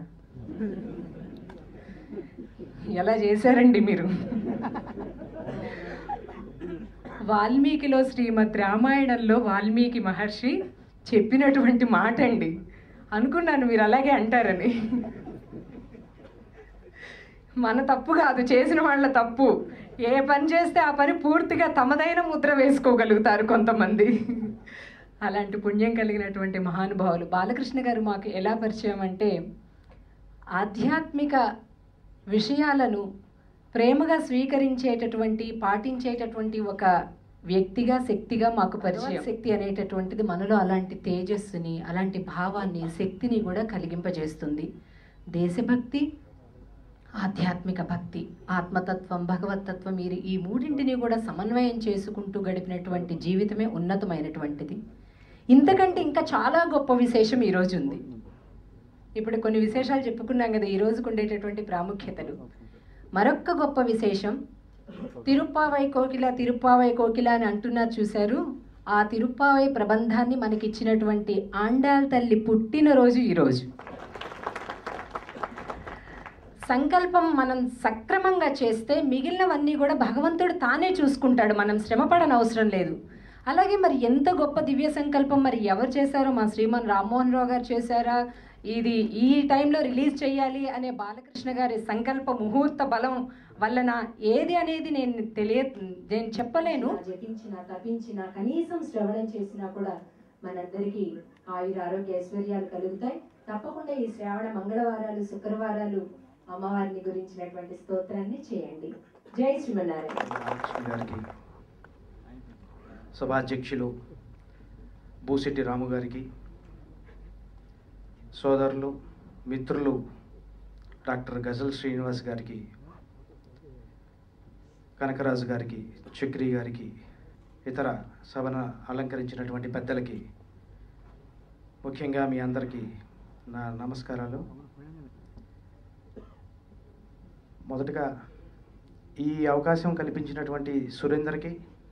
ఎలా చేశారండి మీరు వాల్మీకిలో శ్రీమద్ రామాయణంలో వాల్మీకి మహర్షి చెప్పినటువంటి మాట అండి అనుకున్నాను మీరు అలాగే అంటారని మన తప్పు కాదు చేసిన వాళ్ళ తప్పు ఏ పని చేస్తే ఆ పని పూర్తిగా తమదైన ముద్ర వేసుకోగలుగుతారు కొంతమంది అలాంటి పుణ్యం కలిగినటువంటి మహానుభావులు బాలకృష్ణ గారు మాకు ఎలా పరిచయం అంటే ఆధ్యాత్మిక విషయాలను ప్రేమగా స్వీకరించేటటువంటి పాటించేటటువంటి ఒక వ్యక్తిగా శక్తిగా మాకు పరిచయం శక్తి అనేటటువంటిది మనలో అలాంటి తేజస్సుని అలాంటి భావాన్ని శక్తిని కూడా కలిగింపజేస్తుంది దేశభక్తి ఆధ్యాత్మిక భక్తి ఆత్మతత్వం భగవతత్వం మీరు ఈ మూడింటిని కూడా సమన్వయం చేసుకుంటూ గడిపినటువంటి జీవితమే ఉన్నతమైనటువంటిది ఇంతకంటే ఇంకా చాలా గొప్ప విశేషం ఈరోజు ఉంది ఇప్పుడు కొన్ని విశేషాలు చెప్పుకున్నాం కదా ఈ రోజుకు ఉండేటటువంటి ప్రాముఖ్యతలు మరొక్క గొప్ప విశేషం తిరుప్పావై కోకిల తిరుప్పావై కోకిల అని అంటున్నారు చూశారు ఆ తిరుప్పావై ప్రబంధాన్ని మనకిచ్చినటువంటి ఆండాల్ తల్లి పుట్టినరోజు ఈరోజు సంకల్పం మనం సక్రమంగా చేస్తే మిగిలినవన్నీ కూడా భగవంతుడు తానే చూసుకుంటాడు మనం శ్రమపడని అవసరం లేదు అలాగే మరి ఎంత గొప్ప దివ్య సంకల్పం మరి ఎవరు చేశారో మా శ్రీమాన్ రామ్మోహన్ రావు గారు చేశారా ఇది ఈ టైంలో రిలీజ్ చేయాలి అనే బాలకృష్ణ గారి సంకల్ప ముహూర్త బలం వలన ఏది అనేది నేను తెలియ నేను చెప్పలేను జపించిన తపించిన కనీసం శ్రవణం చేసినా కూడా మనందరికీ ఆయుర ఆరోగ్య ఐశ్వర్యాలు కలుగుతాయి తప్పకుండా ఈ శ్రావణ మంగళవారాలు శుక్రవారాలు అమ్మవారిని గురించినటువంటి స్తోత్రాన్ని చేయండి జై శ్రీమన్నారాయణ లక్ష్మి గారికి సభాధ్యక్షులు బూసిటి రాము గారికి సోదరులు మిత్రులు డాక్టర్ గజల్ శ్రీనివాస్ గారికి కనకరాజు గారికి చక్రి గారికి ఇతర సభను అలంకరించినటువంటి పెద్దలకి ముఖ్యంగా మీ అందరికీ నా నమస్కారాలు మొదటగా ఈ అవకాశం కల్పించినటువంటి సురేందర్కి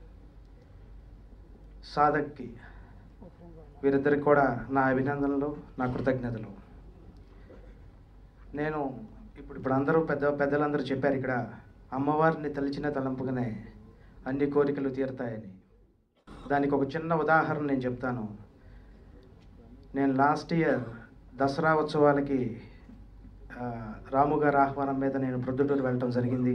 సాధక్కి వీరిద్దరికి కూడా నా అభినందనలు నా కృతజ్ఞతలు నేను ఇప్పుడు ఇప్పుడు అందరూ పెద్ద పెద్దలందరూ చెప్పారు ఇక్కడ అమ్మవారిని తలిచిన తలంపుగానే అన్ని కోరికలు తీరుతాయని దానికి ఒక చిన్న ఉదాహరణ నేను చెప్తాను నేను లాస్ట్ ఇయర్ దసరా ఉత్సవాలకి ఆ, రాము గారి ఆహ్వానం మీద నేను ప్రొద్దుటూరు వెళ్ళటం జరిగింది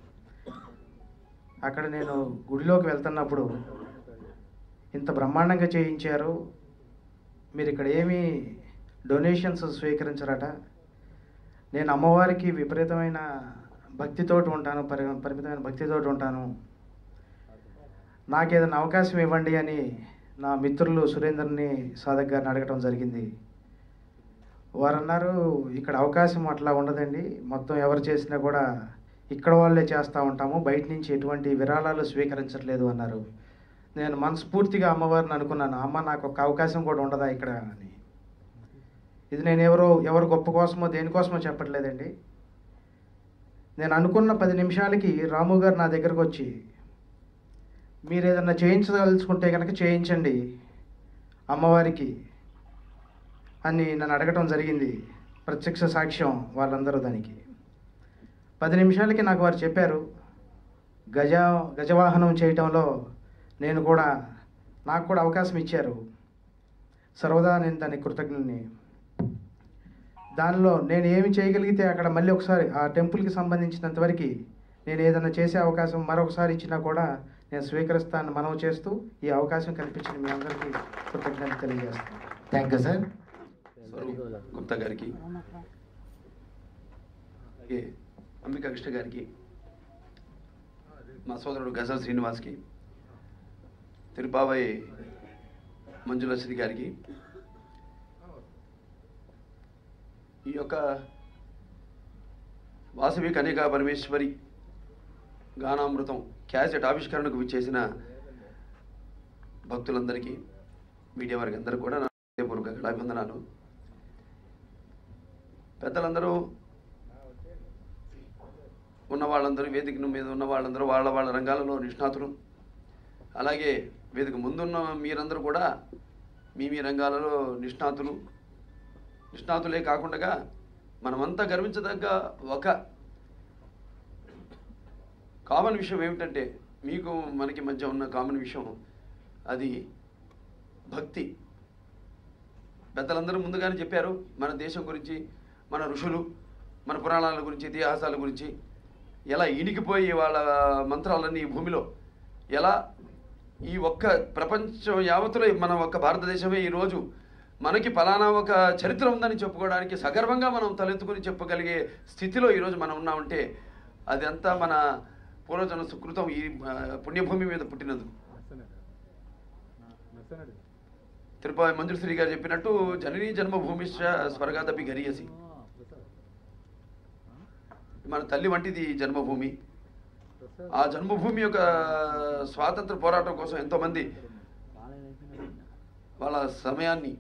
అక్కడ నేను గుడిలోకి వెళ్తున్నప్పుడు ఇంత బ్రహ్మాండంగా చేయించారు మీరు ఇక్కడ ఏమీ డొనేషన్స్ స్వీకరించరట నేను అమ్మవారికి విపరీతమైన భక్తితోటి ఉంటాను పరి పరిమితమైన భక్తితోటి ఉంటాను నాకు ఏదైనా అవకాశం ఇవ్వండి అని నా మిత్రులు సురేందర్ని సాధక్ గారిని అడగటం జరిగింది వారు అన్నారు ఇక్కడ అవకాశం అట్లా ఉండదండి మొత్తం ఎవరు చేసినా కూడా ఇక్కడ వాళ్ళే చేస్తూ ఉంటాము బయట నుంచి ఎటువంటి విరాళాలు స్వీకరించట్లేదు అన్నారు నేను మనస్ఫూర్తిగా అమ్మవారిని అనుకున్నాను అమ్మ నాకు ఒక అవకాశం కూడా ఉండదా ఇక్కడ అని ఇది నేను ఎవరో ఎవరు గొప్ప కోసమో దేనికోసమో చెప్పట్లేదండి నేను అనుకున్న పది నిమిషాలకి రాము గారు నా దగ్గరకు వచ్చి మీరు ఏదన్నా చేయించదలుచుకుంటే కనుక చేయించండి అమ్మవారికి అని నన్ను అడగటం జరిగింది ప్రత్యక్ష సాక్ష్యం వాళ్ళందరూ దానికి పది నిమిషాలకి నాకు వారు చెప్పారు గజ గజవాహనం చేయటంలో నేను కూడా నాకు కూడా అవకాశం ఇచ్చారు సర్వదా నేను దానికి కృతజ్ఞుని దానిలో నేను ఏమి చేయగలిగితే అక్కడ మళ్ళీ ఒకసారి ఆ టెంపుల్కి సంబంధించినంత వరకు నేను ఏదైనా చేసే అవకాశం మరొకసారి ఇచ్చినా కూడా నేను స్వీకరిస్తానని మనవి చేస్తూ ఈ అవకాశం కల్పించిన మీ అందరికీ కృతజ్ఞత తెలియజేస్తాను thank you sir Swaroop Gupta గారికి ఏ అంబికా కృష్ణ గారికి మా సోదరుడు గజల్ శ్రీనివాస్కి తిరుపావై మంజులశ్రీ గారికి ఈ యొక్క వాసవి కన్యకా పరమేశ్వరి గానామృతం క్యాసెట్ ఆవిష్కరణకు విచ్చేసిన భక్తులందరికీ మీడియా వారికి అందరూ కూడా నా హృదయపూర్వక అభివందనాలు పెద్దలందరూ ఉన్న వాళ్ళందరూ వేదిక మీద ఉన్న వాళ్ళందరూ వాళ్ళ వాళ్ళ రంగాలలో నిష్ణాతులు అలాగే వేదిక ముందున్న మీరందరూ కూడా మీ మీ రంగాలలో నిష్ణాతులు నిష్ణాతులే కాకుండా మనమంతా గర్వించదగ్గ ఒక కామన్ విషయం ఏమిటంటే మీకు మనకి మధ్య ఉన్న కామన్ విషయం అది భక్తి పెద్దలందరూ ముందుగానే చెప్పారు మన దేశం గురించి మన ఋషులు మన పురాణాల గురించి ఇతిహాసాల గురించి ఎలా ఇనికిపోయి వాళ్ళ మంత్రాలన్నీ ఈ భూమిలో ఎలా ఈ ఒక్క ప్రపంచం యావత్తులో మన ఒక్క భారతదేశమే ఈరోజు మనకి ఫలానా ఒక చరిత్ర ఉందని చెప్పుకోవడానికి సగర్వంగా మనం తలెత్తుకుని చెప్పగలిగే స్థితిలో ఈరోజు మనం ఉన్నామంటే అదంతా మన పూర్వజన సుకృతం ఈ ఆ, పుణ్యభూమి మీద పుట్టినందుకు తిరుపతి మంజుశ్రీ గారు చెప్పినట్టు జననీ జన్మభూమిశ్చ స్వర్గాదపి గరియసి మన తల్లి వంటిది ఈ జన్మభూమి ఆ జన్మభూమి యొక్క స్వాతంత్ర పోరాటం కోసం ఎంతోమంది వాళ్ళ సమయాన్ని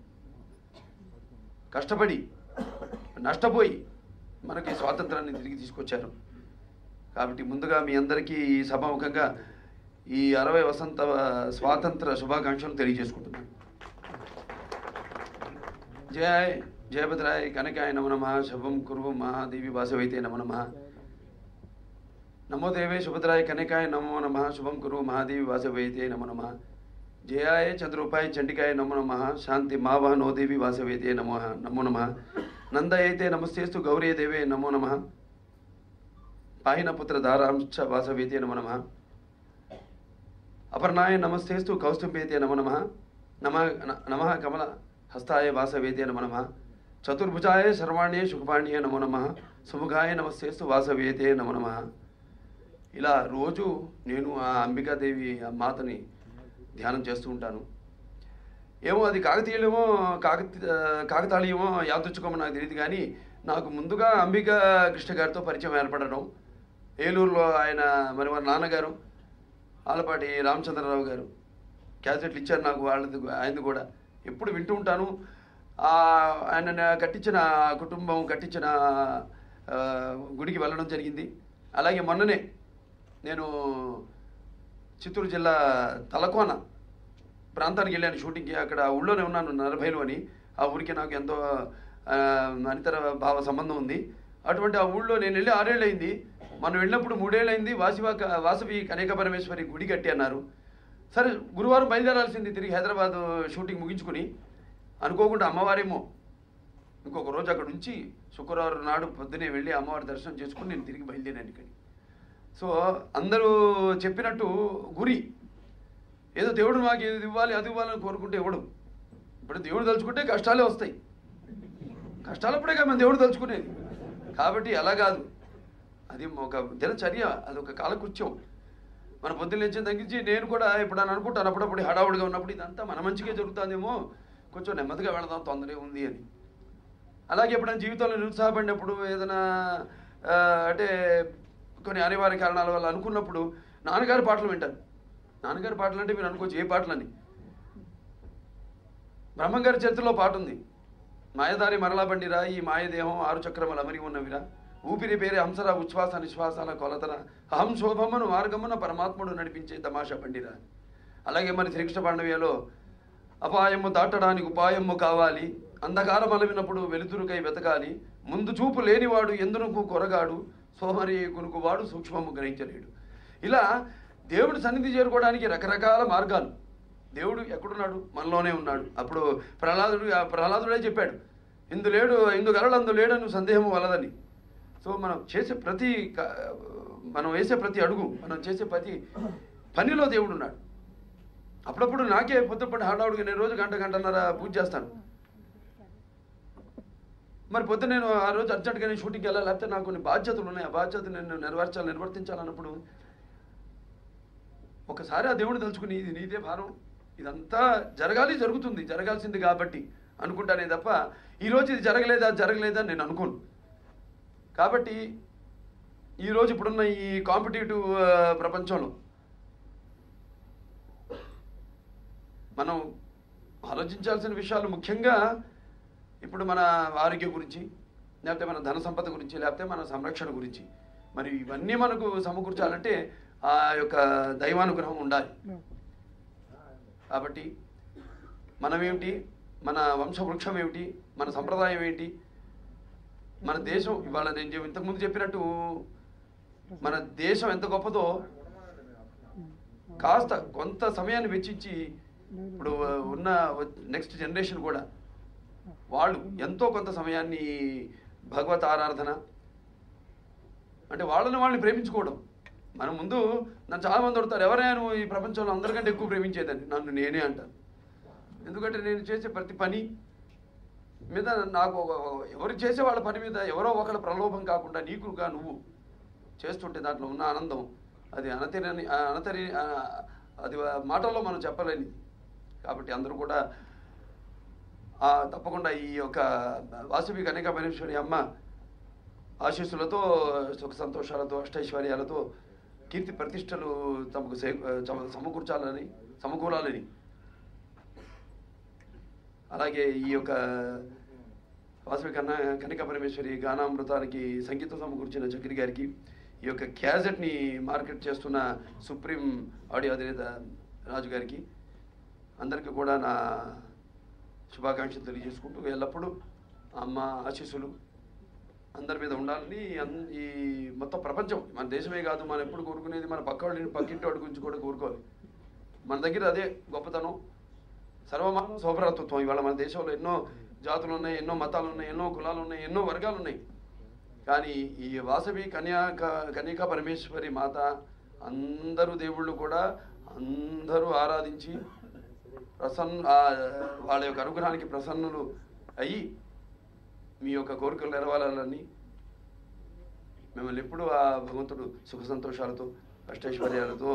కష్టపడి నష్టపోయి మనకి స్వాతంత్రాన్ని తిరిగి తీసుకొచ్చారు కాబట్టి ముందుగా మీ అందరికీ ఈ సభాముఖంగా ఈ అరవై వసంత స్వాతంత్ర శుభాకాంక్షలు తెలియజేసుకుంటున్నాను జయ జయభద్రాయ కనకాయ నమ నమ శుభం కురు మహాదేవి వాసవైతే నమ నమ నమో దేవే శుభద్రాయ కనకాయ నమో నమ శుభం కురు మహాదేవి వాసవైతే నమ నమ జయాయ చంద్రోపాయ చండికాయ నమో నమ శాంతి మావహ నో దేవి వాసవైతే నమో నమో నమ నందయైతే నమస్తేస్తు గౌరీ దేవే నమో నమ పాహిన పుత్ర దారాంశ వాసవేతే నమో నమ అపర్ణాయ నమస్తేస్తు కౌస్తుభేతే నమో నమ నమ నమ కమల హస్తాయ వాసవేతే నమో నమ చతుర్భుజాయ సర్వాణ్యే సుఖపాణ్యే నమో నమ సుముఖాయ నమస్తేస్తు వాసవేతే నమో నమ ఇలా రోజు నేను ఆ అంబికాదేవి ఆ మాతని ధ్యానం చేస్తూ ఉంటాను ఏమో అది కాకతీయులేమో కాకతీ కాకతాళీయమో యాదృచ్ఛికమో నాకు తెలియదు కానీ నాకు ముందుగా అంబికా కృష్ణ గారితో పరిచయం ఏర్పడడం ఏలూరులో ఆయన మరి వారి నాన్నగారు ఆలపాటి రామచంద్రరావు గారు క్యాసెట్లు ఇచ్చారు నాకు వాళ్ళది ఆయనది కూడా ఎప్పుడు వింటూ ఉంటాను ఆ, ఆయన నా కట్టించిన ఆ కుటుంబం కట్టించిన ఆ, గుడికి వెళ్ళడం జరిగింది అలాగే మొన్ననే నేను చిత్తూరు జిల్లా తలకోన ప్రాంతానికి వెళ్ళాను షూటింగ్కి అక్కడ ఆ ఊళ్ళోనే ఉన్నాను నలభైలో అని ఆ ఊరికి నాకు ఎంతో ఆ, అనితర భావ సంబంధం ఉంది అటువంటి ఆ ఊళ్ళో నేను వెళ్ళి ఆరేళ్ళు అయింది మనం వెళ్ళినప్పుడు మూడేళ్ళు అయింది వాసివా వాసవి కనేక పరమేశ్వరి గుడి కట్టి అన్నారు సరే గురువారం బయలుదేరాల్సింది తిరిగి హైదరాబాద్ షూటింగ్ ముగించుకుని అనుకోకుండా అమ్మవారేమో ఇంకొక రోజు అక్కడ ఉంచి శుక్రవారం నాడు పొద్దునే వెళ్ళి అమ్మవారి దర్శనం చేసుకుని నేను తిరిగి బయలుదేరాను ఇక్కడికి సో అందరూ చెప్పినట్టు గురి ఏదో దేవుడు మాకు ఇది ఇవ్వాలి అది ఇవ్వాలని కోరుకుంటే ఇవ్వడు ఇప్పుడు దేవుడు తలుచుకుంటే కష్టాలే వస్తాయి కష్టాలప్పుడే కదా మనం దేవుడు తలుచుకునేది కాబట్టి అలా కాదు అది ఒక దినచర్య అది ఒక కాలకృత్యం మన పొద్దున్న లేచిన తగ్గించి నేను కూడా ఇప్పుడు అని అనుకుంటాను అప్పుడప్పుడు హడావుడిగా ఉన్నప్పుడు ఇదంతా మన మంచిగా జరుగుతుందేమో కొంచెం నెమ్మదిగా వెళదాం తొందరగా ఉంది అని అలాగే ఎప్పుడైనా జీవితంలో నిరుత్సాహపడినప్పుడు ఏదైనా ఆ, అంటే కొన్ని అనివార్య కారణాల వల్ల అనుకున్నప్పుడు నాన్నగారి పాటలు వింటాను నాన్నగారి పాటలు అంటే మీరు అనుకోవచ్చు ఏ పాటలని బ్రహ్మంగారి చరిత్రలో పాట ఉంది మాయదారి మరలా బండిరా ఈ మాయదేహం ఆరు చక్రములు అమరి ఉన్నవిరా ఊపిరి పేరే హంసరా ఉచ్ఛ్వాస నిశ్వాసాల కొలతన అహం శోభమ్మను మార్గమున పరమాత్ముడు నడిపించే తమాషా బండిరా అలాగే మరి శ్రీకృష్ణ పాండవ్యలో అపాయము దాటడానికి ఉపాయము కావాలి అంధకారం అలవినప్పుడు వెలుతురుకై వెతకాలి ముందు చూపు లేనివాడు ఎందునకు కొరగాడు సోమరి కునుకువాడు సూక్ష్మము గ్రహించలేడు ఇలా దేవుడి సన్నిధి చేరుకోవడానికి రకరకాల మార్గాలు దేవుడు ఎక్కడున్నాడు మనలోనే ఉన్నాడు అప్పుడు ప్రహ్లాదుడు ఆ ప్రహ్లాదుడే చెప్పాడు ఇందు లేడు ఇందు గలడు అందు లేడని సందేహం వలదని సో మనం చేసే ప్రతి క- మనం వేసే ప్రతి అడుగు మనం చేసే ప్రతి పనిలో దేవుడు ఉన్నాడు అప్పుడప్పుడు నాకే పొద్దుపడి హడావుడిగా నేను రోజు గంట గంటన్నర పూజ చేస్తాను మరి పొద్దున నేను ఆ రోజు అర్జెంట్గా నేను షూటింగ్కి వెళ్ళాలి లేకపోతే నాకు కొన్ని బాధ్యతలు ఉన్నాయి ఆ బాధ్యతలు నేను నెరవేర్చాలి నిర్వర్తించాలన్నప్పుడు ఒకసారి ఆ దేవుడు తలుచుకుని ఇది నీదే భారం ఇదంతా జరగాలి జరుగుతుంది జరగాల్సింది కాబట్టి అనుకుంటానే తప్ప ఈరోజు ఇది జరగలేదా జరగలేదా నేను అనుకోను కాబట్టి ఈరోజు ఇప్పుడున్న ఈ కాంపిటేటివ్ ప్రపంచంలో మనం ఆలోచించాల్సిన విషయాలు ముఖ్యంగా ఇప్పుడు మన ఆరోగ్యం గురించి లేకపోతే మన ధన సంపద గురించి లేకపోతే మన సంరక్షణ గురించి మరి ఇవన్నీ మనకు సమకూర్చాలంటే ఆ యొక్క దైవానుగ్రహం ఉండాలి కాబట్టి మనమేమిటి మన వంశవృక్షం ఏమిటి మన సంప్రదాయం ఏంటి మన దేశం ఇవాళ నేను చెప్- ఇంతకుముందు చెప్పినట్టు మన దేశం ఎంత గొప్పదో కాస్త కొంత సమయాన్ని వెచ్చించి ఇప్పుడు ఉన్న నెక్స్ట్ జనరేషన్ కూడా వాళ్ళు ఎంతో కొంత సమయాన్ని భగవత్ ఆరాధన అంటే వాళ్ళని వాళ్ళని ప్రేమించుకోవడం మనం ముందు నన్ను చాలా మంది అడుగుతారు ఎవరైనా నువ్వు ఈ ప్రపంచంలో అందరికంటే ఎక్కువ ప్రేమించేదని నన్ను నేనే అంటాను ఎందుకంటే నేను చేసే ప్రతి పని మీద నాకు ఒక- ఒక- ఎవరు చేసే వాళ్ళ పని మీద ఎవరో ఒకళ్ళ ప్రలోభం కాకుండా నీకుగా నువ్వు చేస్తుంటే దాంట్లో ఉన్న ఆనందం అది అనతరిని అనతరి ఆ, అది మాటల్లో మనం చెప్పలేని కాబట్టి అందరూ కూడా ఆ, తప్పకుండా ఈ యొక్క వాసవి కనిక పరమేశ్వరి అమ్మ ఆశీస్సులతో సుఖ సంతోషాలతో అష్టైశ్వర్యాలతో కీర్తి ప్రతిష్టలు తమకు సే- చమ- సమకూర్చాలని సమకూరాలని అలాగే ఈ యొక్క వాసవి కన్నా కనిక పరమేశ్వరి గానామృతానికి సంగీతం సమకూర్చిన చక్రి గారికి ఈ యొక్క క్యాజెట్ని మార్కెట్ చేస్తున్న సుప్రీం ఆడియో అధినేత రాజు గారికి అందరికీ కూడా నా శుభాకాంక్షలు తెలియజేసుకుంటూ ఎల్లప్పుడూ అమ్మ ఆశీస్సులు అందరి మీద ఉండాలని అన్- ఈ మొత్తం ప్రపంచం మన దేశమే కాదు మనం ఎప్పుడు కోరుకునేది మన పక్క వాళ్ళని పక్కింటి వాడి గురించి కూడా కోరుకోవాలి మన దగ్గర అదే గొప్పతనం సర్వమానవ సౌభ్రాతృత్వం ఇవాళ మన దేశంలో ఎన్నో జాతులు ఉన్నాయి ఎన్నో మతాలు ఉన్నాయి ఎన్నో కులాలు ఉన్నాయి ఎన్నో వర్గాలు ఉన్నాయి కానీ ఈ వాసవి కన్యాక కన్యకా పరమేశ్వరి మాత అందరూ దేవుళ్ళు కూడా అందరూ ఆరాధించి ప్రసన్న ఆ, వాళ్ళ యొక్క అనుగ్రహానికి ప్రసన్నులు అయ్యి మీ యొక్క కోరికలు నెరవేరాలని మిమ్మల్ని ఎప్పుడు ఆ భగవంతుడు సుఖ సంతోషాలతో అష్టైశ్వర్యాలతో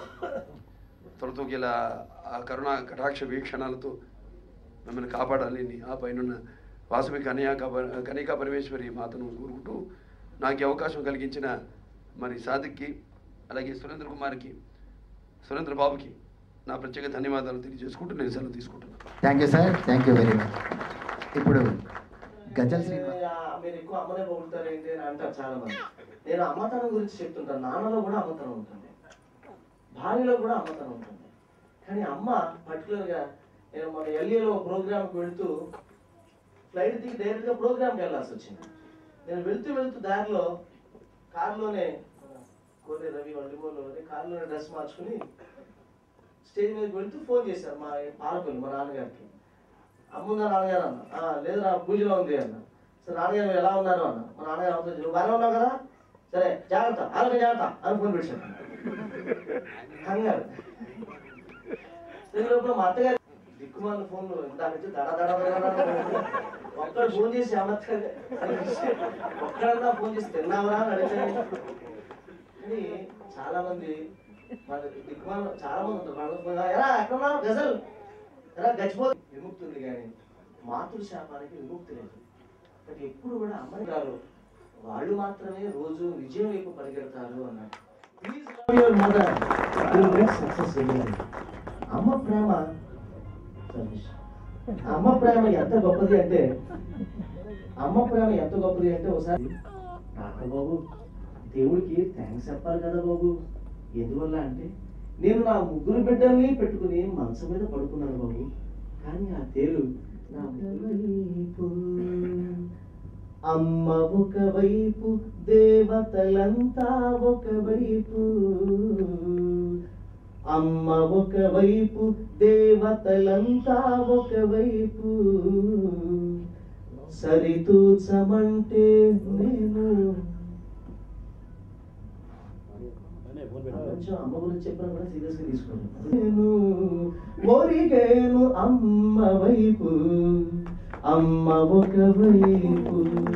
తొలతూగేలా ఆ కరుణా కటాక్ష వీక్షణాలతో మిమ్మల్ని కాపాడాలని ఆ పైన వాసవి కన్యాక కనికా పరమేశ్వరి మాతను కోరుకుంటూ నాకు ఈ అవకాశం కలిగించిన మరి సాదిక్కి అలాగే సురేంద్ర కుమార్కి సురేంద్ర బాబుకి నా ప్రత్యేక ధన్యవాదాలు తెలియజేసుకుంటూ నేను సెలవు తీసుకుంటున్నాను thank you sir thank you very much ఇప్పుడు గజల్ శ్రీనివాస్ ఆ, మీరు ఎక్కువ అమ్మనే పొగులుతారు ఏంటి అని అంటారు చాలా మంది నేను అమ్మతనం గురించి చెప్తుంటాను నాన్నలో కూడా అమ్మతనం ఉంటుంది భార్యలో కూడా అమ్మతనం ఉంటుంది కానీ అమ్మ particular గా నేను మన ఎల్ఏలో ప్రోగ్రామ్కి వెళ్తూ ఫ్లైట్ దిగి డైరెక్ట్గా ప్రోగ్రామ్కి వెళ్ళాల్సి వచ్చింది నేను వెళ్తూ వెళ్తూ దారిలో కారులోనే కోరే రవి వాళ్ళ లిమోలోనే కారులోనే డ్రెస్ మార్చుకుని స్టేజ్ మీదకి వెళ్తూ ఫోన్ చేశారు మా పాలకొల్లు మా నాన్నగారికి అమ్ముందా నాన్నగారు అన్న "ఆ, లేదు నా పూజలో ఉంది అన్న సరే నాన్నగారు మీరు ఎలా ఉన్నారు అన్న మా నాన్నగారు అవుతుంది నువ్వు బాగానే ఉన్నావు కదా సరే జాగ్రత్త ఆరోగ్య జాగ్రత్త అని ఫోన్ పెట్టాను కంగారు దీని లోపల మా అత్తగారు దిక్కుమాల ఫోన్లు ఇందాక నుంచి దడ దడ దడ దడ దడ. ఒక్కడు ఫోన్ చేసి అమర్చాలి ఒక్కడన్నా ఫోన్ చేసి తిన్నావరా అని అడిగితే కానీ చాలా మంది వాళ్ళ దిక్కుమాల చాలా మంది ఉంటారు వాళ్ళ ఫోన్, ఎరా ఎక్కడున్నావు గజల్ ఎరా గచ్చిపో విముక్తి ఉంది కానీ మాతృశాపానికి విముక్తి లేదు బట్ ఎప్పుడు కూడా అమ్మాయి గారు వాళ్ళు మాత్రమే రోజు విజయం వైపు పరిగెడతారు అన్నారు please love your mother success అమ్మ ప్రేమ సతీష్, అమ్మ ప్రేమ ఎంత గొప్పది అంటే అమ్మ ప్రేమ ఎంత గొప్పది అంటే ఒకసారి డాక్టర్ బాబు దేవుడికి థ్యాంక్స్ చెప్పాలి కదా బాబు ఎందువల్ల అంటే నేను నా ముగ్గురు బిడ్డల్ని పెట్టుకుని మంచం మీద పడుకున్నాను బాబు కానీ ఆ తేలు నా వైపు అమ్మ ఒకవైపు దేవతలంతా ఒకవైపు అమ్మ ఒకవైపు దేవతలంతా ఒకవైపు సరితూచమంటే నేను కొంచెం అమ్మ గురించి చెప్పినా కూడా సీరియస్ గా తీసుకోండి నేను ఒరిగేను అమ్మ వైపు అమ్మ ఒకవైపు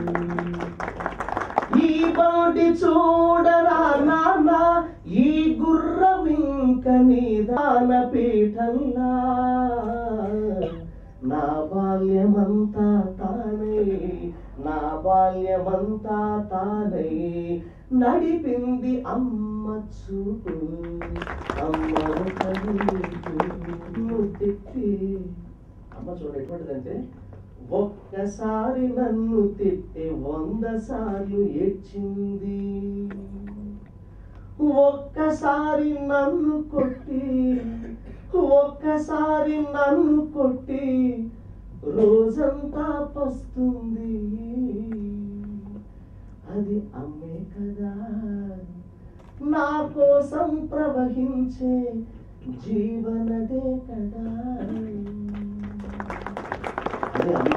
ఈ బాటి చూడరా నాన్న ఈ గుర్రం ఇంక నిదాన పీఠంలా నా బాల్యమంతా తానే నా బాల్యమంతా తానే నడిపింది అమ్మ చూపు అమ్మ ఒక వైపు ముద్దెత్తి అమ్మ చూడ ఎటువంటిదంటే ఒక్కసారి నన్ను తిట్టి వంద సార్లు ఏడ్చింది ఒక్కసారి నన్ను కొట్టి ఒక్కసారి నన్ను కొట్టి రోజంతా పస్తుంది అది అమ్మే కదా నా కోసం ప్రవహించే జీవనదే కదా అదే అమ్మ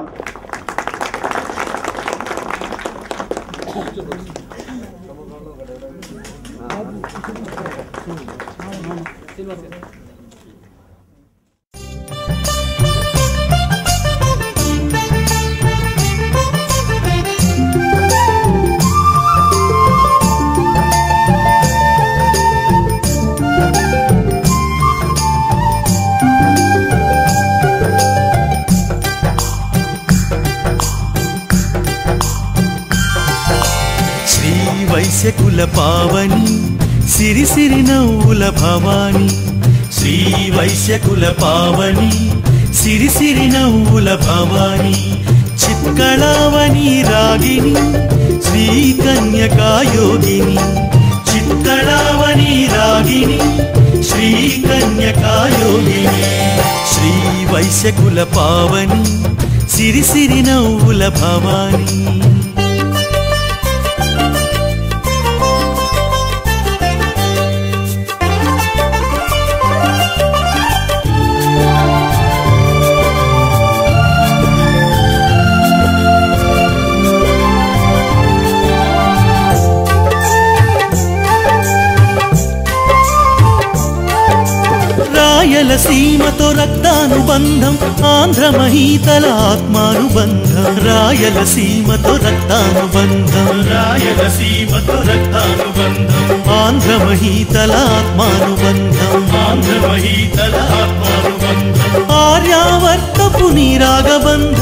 శ్రీ వైశ్యకుల పావని సిరి సిరి నవ్వుల భవాని శ్రీ వైశ్యకుల పావని సిరి సిరి నవ్వుల భవాని చిత్కళావని రాగిని శ్రీ కన్యకాయోగిని చిత్కళావని రాగిని శ్రీ కన్యకాయోగిని శ్రీ వైశ్యకుల పావని సిరి సిరి నవ్వుల భవాని రాయలసీమతో రక్తానుబంధం ఆంధ్ర మహీతల ఆత్మానుబంధం రాయలసీమతో రక్తానుబంధం రాయలసీమతో రక్తానుబంధం ఆంధ్ర మహీతల ఆత్మానుబంధం ఆంధ్ర మహీతల ఆత్మానుబంధం ఆర్యావర్తపు నీరాగబంధం